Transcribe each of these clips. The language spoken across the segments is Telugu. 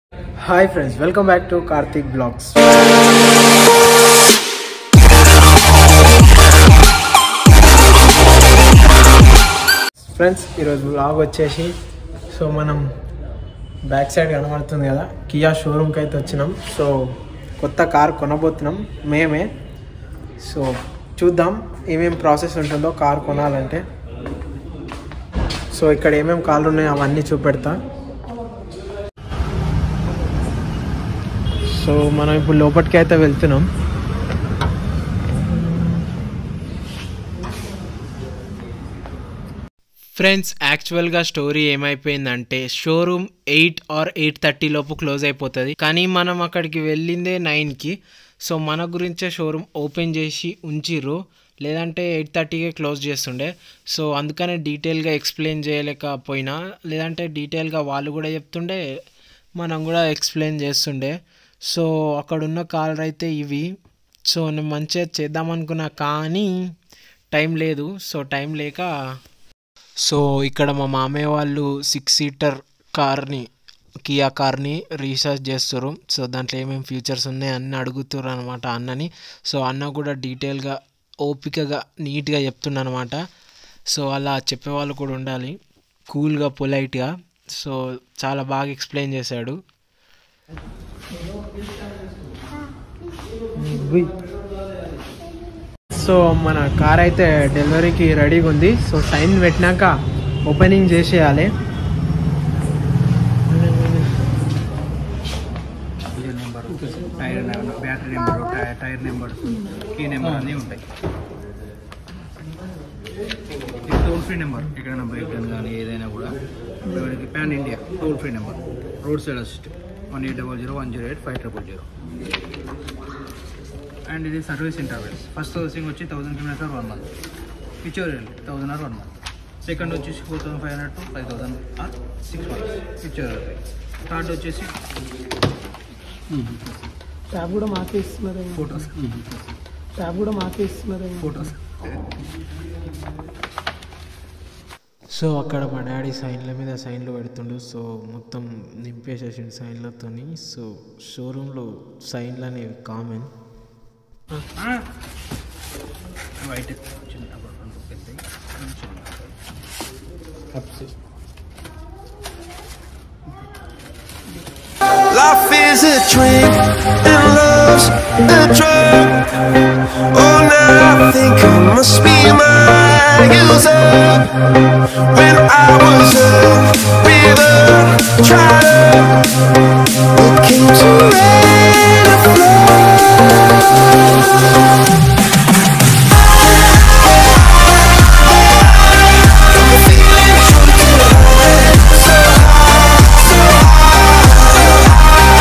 Hi friends welcome back to Karthik blogs friends ఈరోజు బ్లాగ్ వచ్చేసి సో మనం బ్యాక్ సైడ్ కనబడుతుంది కదా కియా షోరూమ్కి అయితే వచ్చినాం సో కొత్త కార్ కొనబోతున్నాం మేమే సో చూద్దాం ఏమేం ప్రాసెస్ ఉంటుందో కార్ కొనాలంటే సో ఇక్కడ ఏమేమి కార్లు ఉన్నాయో అవన్నీ చూపెడతా సో మనం ఇప్పుడు లోపలికి అయితే వెళ్తున్నాం ఫ్రెండ్స్ యాక్చువల్గా స్టోరీ ఏమైపోయిందంటే showroom eight or eight thirty లోపు క్లోజ్ అయిపోతుంది కానీ మనం అక్కడికి వెళ్ళిందే నైన్కి సో మన గురించే షోరూమ్ ఓపెన్ చేసి ఉంచిర్రు లేదంటే ఎయిట్ థర్టీకే క్లోజ్ చేస్తుండే సో అందుకనే డీటెయిల్గా ఎక్స్ప్లెయిన్ చేయలేకపోయినా లేదంటే డీటెయిల్గా వాళ్ళు కూడా చెప్తుండే మనం కూడా ఎక్స్ప్లెయిన్ చేస్తుండే సో అక్కడున్న కాలర్ అయితే ఇవి సో నేను మంచిగా చేద్దాం అనుకున్నా కానీ టైం లేదు సో టైం లేక సో ఇక్కడ మా మామయ్య వాళ్ళు సిక్స్ సీటర్ కార్ని కియా కార్ని రీసెర్చ్ చేస్తారు సో దాంట్లో ఏమేమి ఫీచర్స్ ఉన్నాయి అన్నీ అడుగుతారు అనమాట అన్నని సో అన్న కూడా డీటెయిల్గా ఓపికగా నీట్గా చెప్తున్నా అనమాట సో అలా చెప్పేవాళ్ళు కూడా ఉండాలి కూల్గా పొలైట్గా సో చాలా బాగా ఎక్స్ప్లెయిన్ చేశాడు సో మన కార్ అయితే డెలివరీకి రెడీగా ఉంది సో సైన్ పెట్టినాక ఓపెనింగ్ చేసేయాలి engine number tyre number battery number tyre tyre numbers key number అన్నీ ఉంటాయి ఇది టోల్ ఫ్రీ నెంబర్ ఎక్కడైనా బ్రేక్ డౌన్ కానీ ఏదైనా కూడా ఎవరికి pan India toll free number road side assist one eight double zero one zero eight five triple zero and ఇది సర్వీస్ ఇంటర్వెల్స్ ఫస్ట్ సర్వీసింగ్ వచ్చి thousand kilometre one month pictorial thousand or one month second వచ్చేసి four thousand five hundred two five thousand or six months pictorial third వచ్చేసి ట్యాబ్ కూడా మాకే ఇస్తున్నారు ఫోటోస్ ట్యాబ్ కూడా మాకే ఇస్తున్నారు ఫోటోస్ సో అక్కడ మా డాడీ సైన్ల మీద సైన్లు పెడుతుండు సో మొత్తం నింపేసేసిండు సైన్లతోని సో షోరూంలో సైన్లు అనేవి కామన్ వైట్ చిన్న రెండు పెద్దవి చిన్న Life is a drink and love's a drug. Oh, now I think I must be my user. When I was a river, tried up, it came to rain and flood. Feeling drunk and high, so high, so high.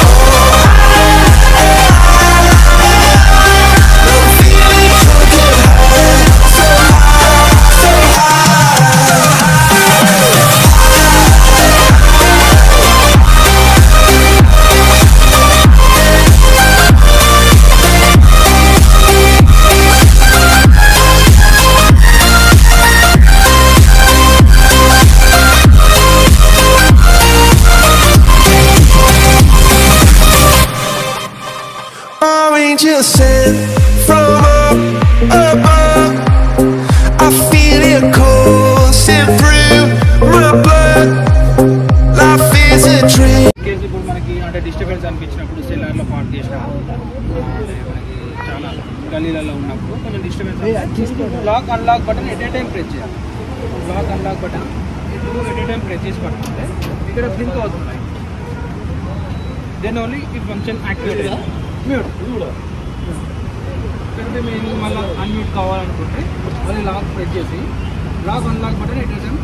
Angels sent from up above. I feel it coursing through my blood. Life is a dream. Case ఇప్పుడు మనకి అంటే డిస్టర్బెన్స్ అనిపించినప్పుడు సెల్లార్లో పార్క్ చేసినప్పుడు అంటే మనకి చాలా గలీలలో ఉన్నప్పుడు కొంచెం disturbance lock unlock button at a time press చేయాలి లాక్ అన్లాక్ బటన్ ఇప్పుడు ఎట్ ఏ టైం ప్రెస్ చేసి పట్టుకుంటే ఇక్కడ బ్లింక్ అవుతుంది దెన్ ఓన్లీ ఈ ఫంక్షన్ యాక్టివేట్ మ్యూట్ లేకపోతే మీరు మళ్ళీ అన్మ్యూట్ కావాలనుకుంటే మళ్ళీ లాక్ ప్రెస్ చేసి lock unlock button at a time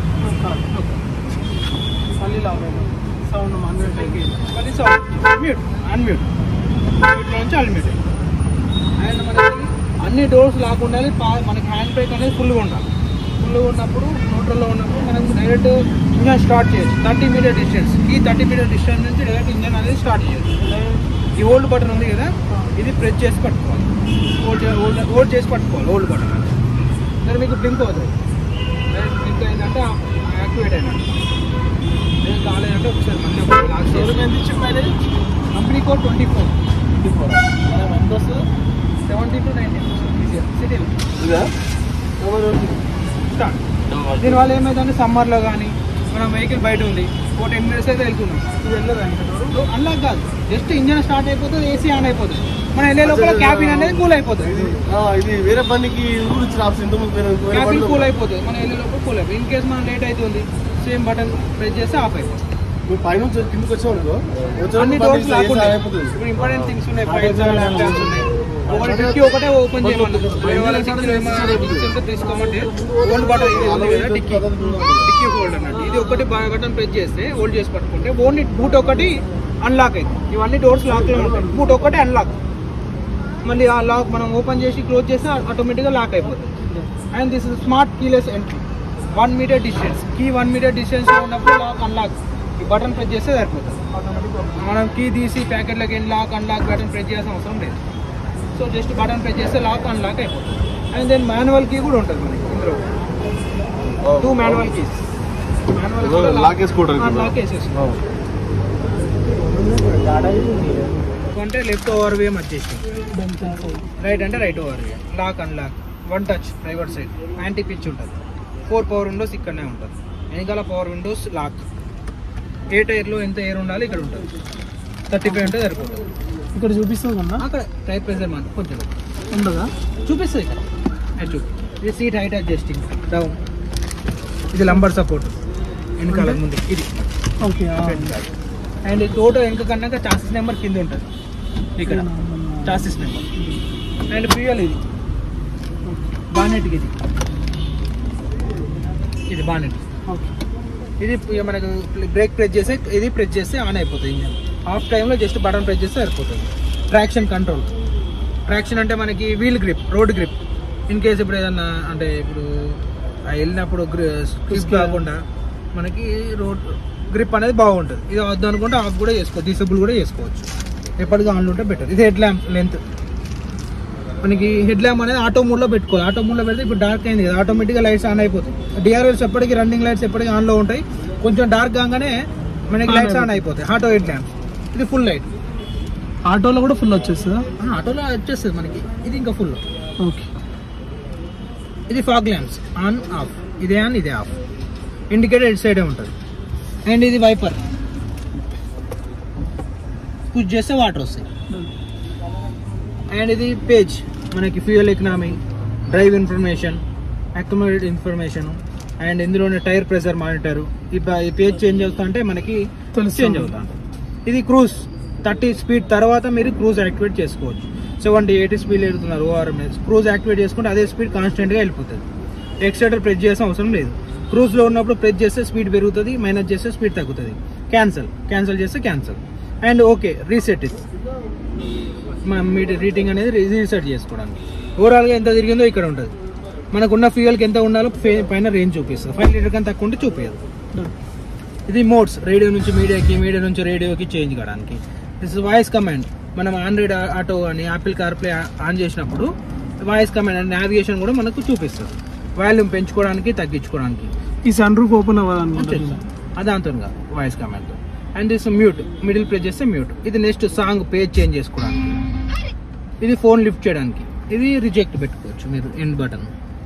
మళ్ళీ లాక్ సౌండ్ అన్మ్యూట్ మళ్ళీ సౌండ్ మ్యూట్ అన్మ్యూట్ మ్యూట్ నుంచి అన్మ్యూట్ అండ్ మనకి అన్ని డోర్స్ లాక్ ఉండాలి పా- మనకి హ్యాండ్ బ్రేక్ అనేది ఫుల్గా ఉండాలి ఫుల్గా ఉన్నప్పుడు న్యూట్రల్లో ఉన్నప్పుడు మనం డైరెక్ట్ ఇంజన్ స్టార్ట్ చేయొచ్చు థర్టీ మీటర్ డిస్టెన్స్ ఈ థర్టీ మీటర్ డిస్టెన్స్ నుంచి డైరెక్ట్ ఇంజన్ అనేది స్టార్ట్ చేయొచ్చు ఈ ఓల్డ్ బటన్ ఉంది కదా ఇది ప్రెస్ చేసి పట్టుకోవాలి ఓల్డ్ ఓల్డ్ ఓల్డ్ చేసి పట్టుకోవాలి ఓల్డ్ బటన్ దాని మీకు బ్లింక్ అవుతుంది బ్లింక్ అయిందంటే యాక్టివేట్ అయినట్టు మీకు కాలేదంటే ఒకసారి మళ్ళీ ఒక లాస్ట్ షోరూమ్ ఎంత ఇచ్చి mileage company code twenty four twenty four మనం ఎంత వస్తుంది సెవెంటీ టు నైన్టీ సిటీలో ఇదా స్టార్ట్ దీనివల్ల ఏమైందంటే సమ్మర్లో కానీ మన వెహికల్ బయట ఉంది ఓ టెన్ మినిట్స్ అయితే వెళ్తున్నాం ఇది వెళ్ళదా ఇంకా డోరు అన్లాక్ కాదు జస్ట్ ఇంజన్ స్టార్ట్ అయిపోతుంది ఏసీ ఆన్ అయిపోతుంది మన వెళ్ళే లోపల క్యాబిన్ అనేది కూల్ అయిపోతుంది ఇది వేరే బండికి రూల్ ఇచ్చిన ఆప్షన్ ఇంతకుముందు వేరే వేరే క్యాబిన్ బండిలో కూల్ అయిపోతుంది మన వెళ్ళే లోపల కూల్ అయిపోతుంది ఇన్ కేస్ మనం లేట్ అవుతుంది సేమ్ బటన్ ప్రెస్ చేస్తే ఆఫ్ అయిపోతుంది నువ్వు పైనుంచి కిందకి వచ్చావు అనుకో అన్ని వచ్చావు డోర్స్ లాక్కుంటాయి అయిపోతుంది ఇప్పుడు ఇంపార్టెంట్ థింగ్స్ ఉన్నాయి ఫైల్స్ ల్యాప్టాప్స్ ఉన్నాయి ఒకటి డిక్కీ ఒకటే ఓపెన్ చేయమన్నా వేరే వాళ్ళకి డిక్కీలో ఏమైనా things ఉంటే తీసుకోమంటే ఓల్డ్ బటన్ ఇది ఉంది కదా డిక్కీ డిక్కీ హోల్డ్ అన్నట్టు ఇది ఒకటి బటన్ ప్రెస్ చేస్తే హోల్డ్ చేసి పట్టుకుంటే ఓన్లీ బూట్ ఒకటి అన్లాక్ అవుతుంది ఇవన్నీ డోర్స్ లాక్లో ఉంటాయి బూట్ ఒకటి అన్లాక్ మళ్ళీ ఆ లాక్ మనం ఓపెన్ చేసి క్లోజ్ చేస్తే ఆటోమేటిక్గా లాక్ అయిపోతుంది and this is smart keyless entry one metre distance key one metre distance ఉన్నప్పుడు లాక్ అన్లాక్ ఈ బటన్ ప్రెస్ చేస్తే సరిపోతుంది మనం కీ తీసి ప్యాకెట్లోకి వెళ్ళి లాక్ అన్లాక్ బటన్ ప్రెస్ చేయాల్సిన అవసరం లేదు సో జస్ట్ బటన్ ప్రెస్ చేస్తే లాక్ అన్లాక్ అయిపోతుంది అండ్ దెన్ మాన్యువల్ కీ కూడా ఉంటుంది మనకి ఇందులో టూ మాన్యువల్ కీస్ ఇదిగో lock వేసుకోవడానికి కూడా. లాక్ వేసేసుకో అంటే లెఫ్ట్ ఓవర్ వే వచ్చేసి రైట్ అంటే right over way lock unlock one touch driver side anti pinch ఉంటుంది ఫోర్ పవర్ విండోస్ ఇక్కడనే ఉంటుంది వెనకాల పవర్ విండోస్ లాక్ ఏ టైర్లో ఎంత ఎయిర్ ఉండాలి ఇక్కడ ఉంటుంది థర్టీ ఫైవ్ ఉంటే సరిపోతుంది ఇక్కడ చూపిస్తుంది కన్నా అక్కడ టైర్ ప్రెజర్ మనం కొంచెం ఉండదా చూపిస్తుంది ఇక్కడ అది చూపి ఇది సీట్ హైట్ అడ్జస్టింగ్ డౌన్ ఇది లంబర్ సపోర్ట్ వెనకాల ముందు ఇది ఓకే అండ్ టోటల్ వెనక కన్నాక చాసిస్ నెంబర్ కింద ఉంటుంది ఇక్కడ చాసిస్ నెంబర్ అండ్ ఫ్యూయల్ ఇది బానెట్కి ఇది ఇది బానెట్ ఓకే ఇది ఇక మనకు బ్రేక్ ప్రెస్ చేస్తే ఇది ప్రెస్ చేస్తే ఆన్ అయిపోతుంది ఇంజన్ ఆఫ్ టైంలో జస్ట్ బటన్ ప్రెస్ చేస్తే సరిపోతుంది ట్రాక్షన్ కంట్రోల్ ట్రాక్షన్ అంటే మనకి wheel grip road grip in case ఇప్పుడు ఏదన్నా అంటే ఇప్పుడు ఆ వెళ్ళినప్పుడు గ్రిప్ కాకుండా మనకి రోడ్ గ్రిప్ అనేది బాగుంటుంది ఇది వద్దు అనుకుంటే ఆఫ్ కూడా చేసుకోవచ్చు డిసేబుల్ కూడా చేసుకోవచ్చు ఎప్పటికీ ఆన్లో ఉంటే బెటర్ ఇది హెడ్ ల్యాంప్ లెంత్ మనకి హెడ్ ల్యాంప్ అనేది ఆటో మోడ్లో పెట్టుకోవాలి ఆటో మోడ్లో పెడితే ఇప్పుడు డార్క్ అయింది కదా ఆటోమేటిక్గా లైట్స్ ఆన్ అయిపోతాయి డిఆర్ఎల్స్ ఎప్పటికీ రన్నింగ్ లైట్స్ ఎప్పటికీ ఆన్లో ఉంటాయి కొంచెం డార్క్ కాగానే మనకి లైట్స్ ఆన్ అయిపోతాయి ఆటో హెడ్ ల్యాంప్స్ ఇది ఫుల్ లైట్ ఆటోలో కూడా ఫుల్ వచ్చేస్తుందా ఆటోలో వచ్చేస్తుంది మనకి ఇది ఇంకా ఫుల్ ఓకే ఇది ఫాగ్ ల్యాంప్స్ ఆన్ ఆఫ్ ఇదే ఆన్ ఇదే ఆఫ్ ఇండికేటర్ ఎడ్ సైడే ఉంటుంది అండ్ ఇది వైపర్ పుష్ చేస్తే వాటర్ వస్తాయి అండ్ ఇది పేజ్ మనకి fuel economy drive information accumulate information and ఇందులోనే టైర్ ప్రెషర్ మానిటర్ ఈ ప- ఈ పేజ్ చేంజ్ అవుతా అంటే మనకి తెలుస్తుంది. చేంజ్ అవుతా ఉంటుంది. ఇది క్రూజ్ థర్టీ స్పీడ్ తర్వాత మీరు క్రూజ్ యాక్టివేట్ చేసుకోవచ్చు సెవెంటీ ఎయిటీ స్పీడ్ వెళ్తున్నారు ఓఆర్ఎంఎస్ క్రూజ్ యాక్టివేట్ చేసుకుంటే అదే స్పీడ్ కాన్స్టెంట్గా వెళ్ళిపోతుంది ఎక్స్టేటర్ ప్రెస్ చేయాల్సిన అవసరం లేదు క్రూజ్లో ఉన్నప్పుడు ప్రెస్ చేస్తే స్పీడ్ పెరుగుతుంది మైనస్ చేస్తే స్పీడ్ తగ్గుతుంది క్యాన్సల్ క్యాన్సల్ చేస్తే క్యాన్సల్ అండ్ ఓకే రీసెట్ ఇది మన మీటర్ రీటింగ్ అనేది రీసెట్ చేసుకోవడానికి ఓవరాల్గా ఎంత తిరిగిందో ఇక్కడ ఉంటుంది మనకున్న ఫ్యూయల్కి ఎంత ఉండాలో ఫే- పైన రేంజ్ చూపిస్తుంది ఫైవ్ లీటర్ కన్నా తక్కువ ఉంటే చూపించదు ఇది మోడ్స్ రేడియో నుంచి మీడియాకి మీడియా నుంచి రేడియోకి చేంజ్ కావడానికి దిస్ ఇస్ వాయిస్ కమాండ్ మనం ఆండ్రాయిడ్ ఆటో అని యాపిల్ కార్ప్లే ఆన్ చేసినప్పుడు వాయిస్ కమాండ్ అండ్ నావిగేషన్ కూడా మనకు చూపిస్తుంది వాల్యూమ్ పెంచుకోవడానికి తగ్గించుకోవడానికి ఈ సన్ రూఫ్ ఓపెన్ అంతే అవ్వాలనుకుంటున్నా అదాంతో voice command and this mute middle press చేస్తే మ్యూట్ ఇది నెక్స్ట్ సాంగ్ పేజ్ చేంజ్ చేసుకోవడానికి ఇది ఫోన్ లిఫ్ట్ చేయడానికి ఇది రిజెక్ట్ పెట్టుకోవచ్చు మీరు end button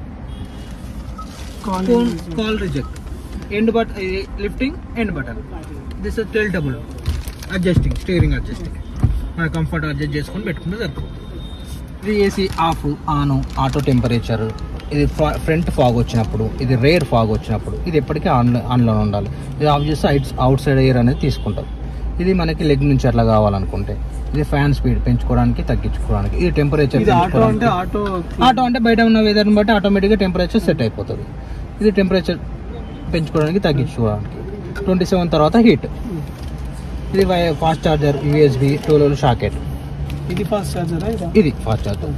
call phone call reject end but lifting end button this tilt double adjusting steering adjusting మన కంఫర్ట్ అడ్జస్ట్ చేసుకొని పెట్టుకుంటే సరిపోతుంది ఇది AC off on auto temperature ఇది ఫ్రంట్ ఫాగ్ వచ్చినప్పుడు ఇది రేర్ ఫాగ్ వచ్చినప్పుడు ఇది ఎప్పటికీ ఆన్ ఆన్లో ఉండాలి ఇది ఆఫ్ చేస్తే అవుట్ అవుట్ సైడ్ ఎయిర్ అనేది తీసుకుంటుంది ఇది మనకి లెగ్ నుంచి అట్లా కావాలనుకుంటే ఇది ఫ్యాన్ స్పీడ్ పెంచుకోవడానికి తగ్గించుకోవడానికి ఇది టెంపరేచర్ ఇది ఆటో అంటే ఆటో ఆటో అంటే బయట ఉన్న వెదర్ని బట్టి ఆటోమేటిక్గా టెంపరేచర్ సెట్ అయిపోతుంది ఇది టెంపరేచర్ పెంచుకోవడానికి తగ్గించుకోవడానికి ట్వంటీ సెవెన్ తర్వాత హీట్ ఇది ఫాస్ట్ చార్జర్ యూఎస్బి టూలో షాకెట్ ఇది ఫాస్ట్ చార్జరా ఇదా ఇది ఫాస్ట్ చార్జర్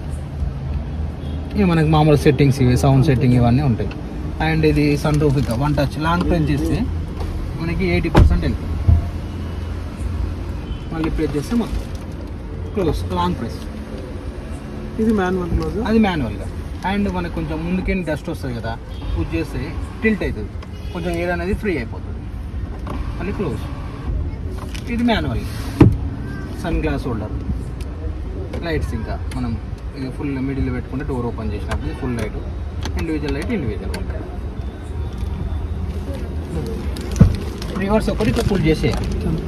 ఇక మనకి మామూలు సెట్టింగ్స్ ఇవి సౌండ్ సెట్టింగ్ ఇవన్నీ ఉంటాయి అండ్ ఇది సన్ రూఫ్ ఇక వన్ టచ్ లాంగ్ ప్రెస్ చేస్తే మనకి ఎయిటీ పర్సెంట్ వెళ్ళిపోతుంది మళ్ళీ ప్రెస్ చేస్తే మొత్తం క్లోజ్ లాంగ్ ప్రెస్ ఇది మాన్యువల్ క్లోజ్ అది మాన్యువల్గా అండ్ మనకు కొంచెం ముందుకెళ్ళి డస్ట్ వస్తుంది కదా పూజ చేస్తే టిల్ట్ అవుతుంది కొంచెం ఎయిర్ అనేది ఫ్రీ అయిపోతుంది మళ్ళీ క్లోజ్ ఇది manual sun glass holder lights ఇంకా మనం ఇక ఫుల్ మిడిల్ పెట్టుకుంటే డోర్ ఓపెన్ చేసినప్పుడు full light individual light individual ఉంటుంది రివర్స్ ఒకటి ఇట్లా పుల్ చేసేయాలి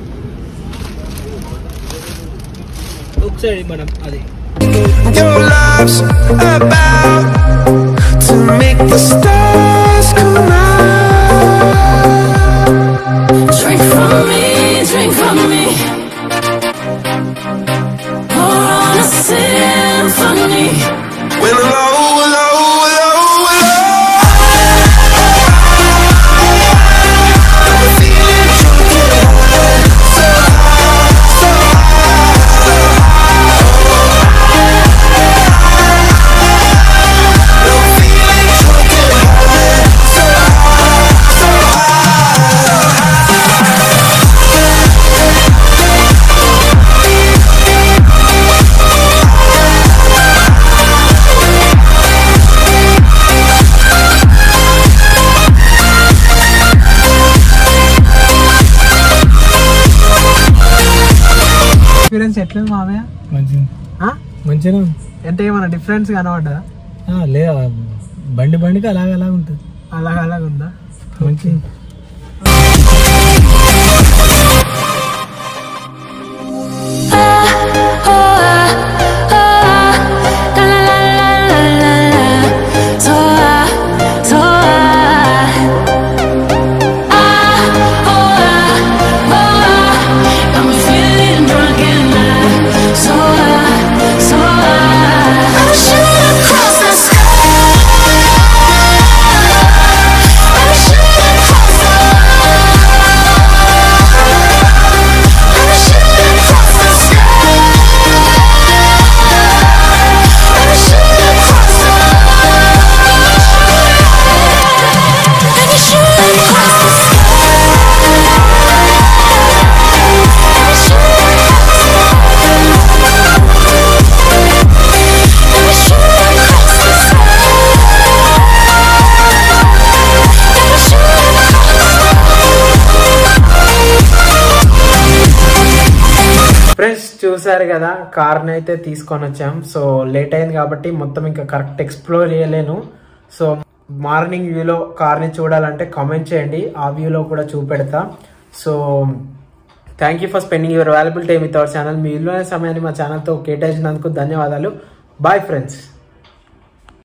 ఒకసారి మనం అది Your love's about to make the stars come out. Drink from me, drink from me. Pour on a symphony. When I'm low, low, low, low. I'm feeling drunk and high, so high, so high. I'm feeling drunk and high, so high, so high. Experience ఎట్లేదు మామయ్య మంచిగా ఆ? మంచిగా అంటే ఏమన్నా డిఫరెన్స్ కనబడ్డా లేదా బండి బండికి అలాగ అలాగ ఉంటుంది అలాగ అలాగ ఉందా మంచిగా Oh, ah, oh, ah, la la la la la la. So ah, so ah. Ah, oh, ah, oh, ah. Got me feeling drunk and high. So ah, so ah. I'm shooting across the sky. I'm shooting across the I'm shooting across the sky. I'm shooting across the Let me shoot across the sky. Let me shoot across the Let me shoot across the sky. Let me shoot friends చూసారు కదా కార్ని అయితే తీసుకొని వచ్చాం సో లేట్ అయింది కాబట్టి మొత్తం ఇంకా కరెక్ట్ ఎక్స్ప్లోర్ చేయలేను సో మార్నింగ్ వ్యూలో కార్ని చూడాలంటే కామెంట్ చేయండి ఆ వ్యూలో కూడా చూపెడతా so thank you for spending your valuable time with our channel మీ విలువైన సమయాన్ని మా ఛానల్తో కేటాయించినందుకు ధన్యవాదాలు బాయ్ ఫ్రెండ్స్